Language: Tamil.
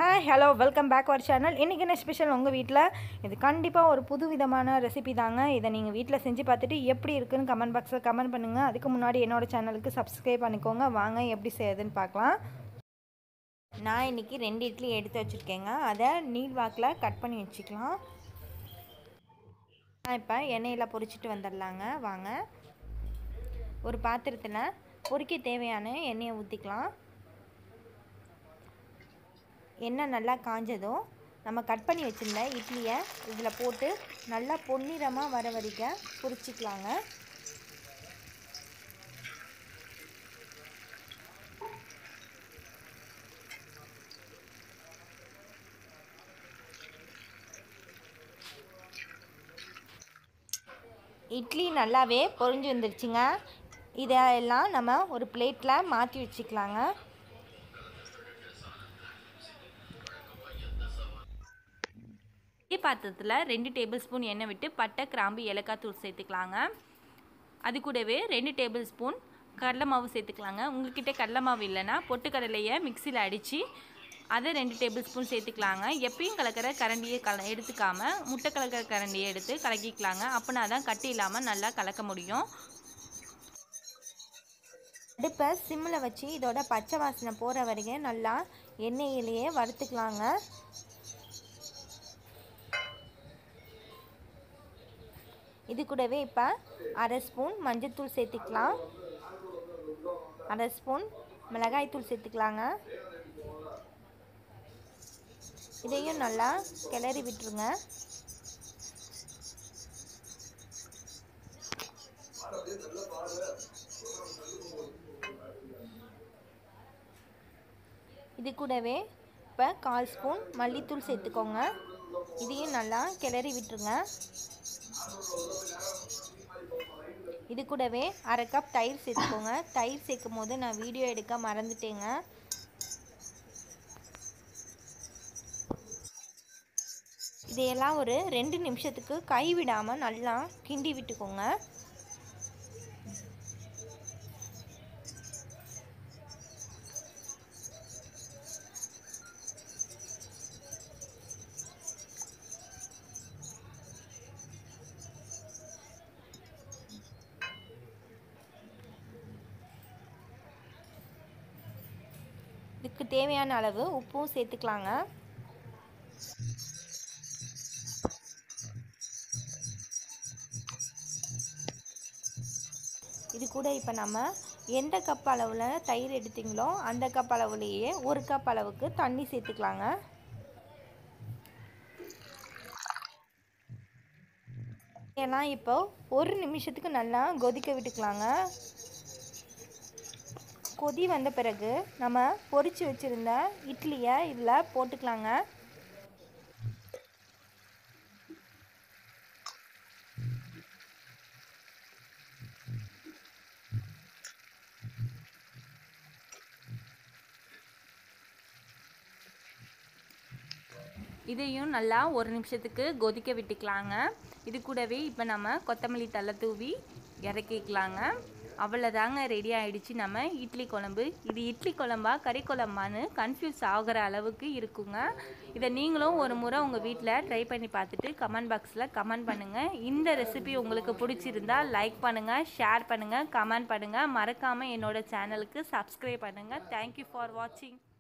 hi hello welcome back our channel இன்றைக்கி என்ன ஸ்பெஷல் உங்கள் வீட்டில் இது கண்டிப்பாக ஒரு புது விதமான ரெசிபி தாங்க இதை நீங்கள் வீட்டில் செஞ்சு பார்த்துட்டு எப்படி இருக்குன்னு கமெண்ட் பாக்ஸில் கமெண்ட் பண்ணுங்கள் அதுக்கு முன்னாடி என்னோட சேனலுக்கு சப்ஸ்கிரைப் பண்ணிக்கோங்க வாங்க எப்படி செய்யுதுன்னு பார்க்கலாம் நான் இன்றைக்கி ரெண்டு இட்லி எடுத்து வச்சுருக்கேங்க அதை நீட் வாக்கில் கட் பண்ணி வச்சுக்கலாம் நான் இப்போ எண்ணெயில் பொரிச்சிட்டு வந்துடலாங்க வாங்க ஒரு பாத்திரத்தில் பொரிக்க தேவையான எண்ணெயை ஊற்றிக்கலாம் எண்ணெய் நல்லா காஞ்சதும் நம்ம கட் பண்ணி வச்சுருந்த இட்லியை இதில் போட்டு நல்லா பொன்னிறமாக வர வரைக்கும் பொரிச்சிக்கலாங்க இட்லி நல்லாவே பொரிஞ்சு வந்துருச்சுங்க இதெல்லாம் நம்ம ஒரு பிளேட்டில் மாற்றி வச்சுக்கலாங்க இதே பாத்திரத்தில் ரெண்டு டேபிள் ஸ்பூன் எண்ணெய் விட்டு பட்டை கிராம்பு ஏலக்காய் தூள் சேர்த்துக்கலாங்க அது கூடவே ரெண்டு டேபிள் ஸ்பூன் கடலை மாவு சேர்த்துக்கலாங்க உங்கள்கிட்ட கடலை மாவு இல்லைன்னா பொட்டுக்கடலையை மிக்சியில் அடித்து அதை ரெண்டு டேபிள் ஸ்பூன் சேர்த்துக்கலாங்க எப்பயும் கலக்கிற கரண்டியை கல எடுத்துக்காம முட்டை கலக்கிற கரண்டியை எடுத்து கலக்கிக்கலாங்க அப்படின்னா தான் கட்டி இல்லாமல் நல்லா கலக்க முடியும் அடுப்பை சிம்மில் வச்சு இதோட பச்சை வாசனை போகிற வரைக்கும் நல்லா எண்ணெயிலேயே வறுத்துக்கலாங்க இது கூடவே இப்போ அரை ஸ்பூன் மஞ்சள்தூள் சேர்த்துக்கலாம் அரை ஸ்பூன் மிளகாய்த்தூள் சேர்த்துக்கலாங்க இதையும் நல்லா கிளறி விட்டுருங்க இது கூடவே இப்போ கால் ஸ்பூன் மல்லித்தூள் சேர்த்துக்கோங்க இதையும் நல்லா கிளறி விட்டுருங்க இது கூடவே அரை கப் தயிர் சேர்த்துக்கோங்க தயிர் சேர்க்கும் போது நான் வீடியோ எடுக்க மறந்துட்டேங்க இதையெல்லாம் ஒரு ரெண்டு நிமிஷத்துக்கு கை விடாமல் நல்லா கிண்டி விட்டுக்கோங்க இதுக்கு தேவையான அளவு உப்பும் சேர்த்துக்கலாங்க இது கூட இப்போ நம்ம எந்த கப் அளவில் தயிர் எடுத்தீங்களோ அந்த கப் அளவுலேயே ஒரு கப் அளவுக்கு தண்ணி சேர்த்துக்கலாங்க இதெல்லாம் இப்போ ஒரு நிமிஷத்துக்கு நல்லா கொதிக்க விட்டுக்கலாங்க கொதி வந்த பிறகு நம்ம பொரிச்சு வச்சுருந்த இட்லியை இதில் போட்டுக்கலாங்க இதையும் நல்லா ஒரு நிமிஷத்துக்கு கொதிக்க விட்டுக்கலாங்க இது கூடவே இப்போ நம்ம கொத்தமல்லி தலை தூவி இறக்கிக்கலாங்க அவ்வளோதாங்க ரெடி ஆகிடுச்சு நம்ம இட்லி குழம்பு இது இட்லி குழம்பா கறி குழம்பான்னு கன்ஃபியூஸ் ஆகிற அளவுக்கு இருக்குங்க இதை நீங்களும் ஒரு முறை உங்கள் வீட்டில் ட்ரை பண்ணி பார்த்துட்டு கமெண்ட் பாக்ஸில் கமெண்ட் பண்ணுங்கள் இந்த ரெசிபி உங்களுக்கு பிடிச்சிருந்தா லைக் பண்ணுங்கள் ஷேர் பண்ணுங்கள் கமெண்ட் பண்ணுங்கள் மறக்காமல் என்னோடய சேனலுக்கு சப்ஸ்கிரைப் பண்ணுங்கள் தேங்க்யூ ஃபார் வாட்சிங்